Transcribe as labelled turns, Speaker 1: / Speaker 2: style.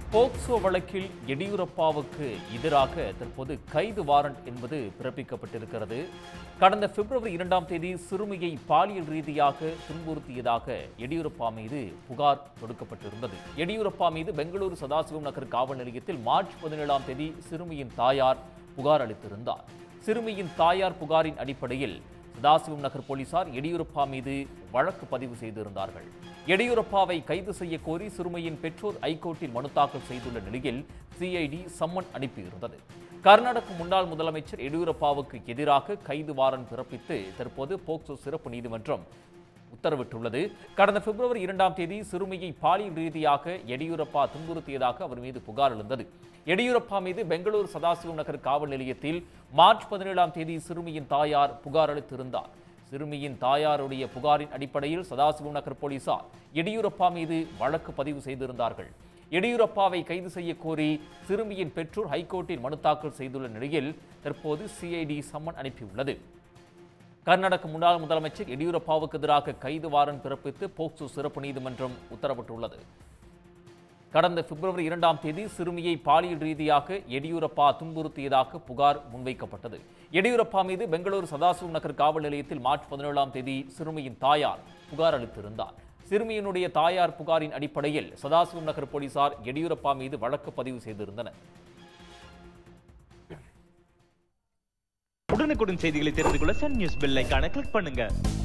Speaker 1: POCSO வழக்கில் எடியூரப்பாவுக்கு எதிராக தற்போது கைது வாரண்ட் என்பது பிறப்பிக்கப்பட்டிருக்கிறது கடந்த பிப்ரவரி இரண்டாம் தேதி சிறுமியை பாலியல் ரீதியாக துன்புறுத்தியதாக எடியூரப்பா மீது புகார் தொடுக்கப்பட்டிருந்தது எடியூரப்பா மீது பெங்களூரு சதாசிவம் நகர் காவல் நிலையத்தில் மார்ச் பதினேழாம் தேதி சிறுமியின் தாயார் புகார் அளித்திருந்தார் சிறுமியின் தாயார் புகாரின் அடிப்படையில் சதாசிவம் நகர் போலீசார் எடியூரப்பா மீது வழக்கு பதிவு செய்திருந்தார்கள் எடியூரப்பாவை கைது செய்ய கோரி சிறுமியின் பெற்றோர் ஐகோர்ட்டில் மனு தாக்கல் செய்துள்ள நிலையில் சிஐடி சம்மன் அனுப்பியிருந்தது கர்நாடக முன்னாள் முதலமைச்சர் எடியூரப்பாவுக்கு எதிராக கைது வாரண்ட் பிறப்பித்து தற்போது போக்சோ சிறப்பு நீதிமன்றம் உத்தரவிட்டுள்ளது கடந்த பிப்ரவரி இரண்டாம் தேதி சிறுமியை பாலியல் ரீதியாக எடியூரப்பா துன்புறுத்தியதாக அவர் மீது புகார் எழுந்தது எடியூரப்பா மீது பெங்களூரு சதாசிவம் நகர் காவல் நிலையத்தில் மார்ச் பதினேழாம் தேதி சிறுமியின் தாயார் புகார் அளித்திருந்தார் சிறுமியின் தாயாருடைய புகாரின் அடிப்படையில் சதாசிவம் நகர் போலீசார் எடியூரப்பா மீது வழக்கு பதிவு செய்திருந்தார்கள் எடியூரப்பாவை கைது செய்ய கோரி சிறுமியின் பெற்றோர் ஹைகோர்ட்டில் மனு தாக்கல் செய்துள்ள நிலையில் தற்போது சிஐடி சம்மன் அனுப்பியுள்ளது கர்நாடக முன்னாள் முதலமைச்சர் எடியூரப்பாவுக்கு எதிராக கைது வாரண்ட் பிறப்பித்து போக்சோ சிறப்பு நீதிமன்றம் உத்தரவிட்டுள்ளது கடந்த பிப்ரவரி இரண்டாம் தேதி சிறுமியை பாலியல் ரீதியாக எடியூரப்பா துன்புறுத்தியதாக புகார் முன்வைக்கப்பட்டது எடியூரப்பா மீது பெங்களூரு சதாசிவம் நகர் காவல் நிலையத்தில் மார்ச் பதினேழாம் தேதி சிறுமியின் தாயார் புகார் அளித்திருந்தார் சிறுமியினுடைய தாயார் புகாரின் அடிப்படையில் சதாசிவம் நகர் போலீசார் எடியூரப்பா மீது வழக்கு பதிவு செய்திருந்தனர்
Speaker 2: உடனுக்குடன் செய்திகளை தெரிந்து கொள்ள சன் நியூஸ் பெல் ஐகானை கிளிக் பண்ணுங்க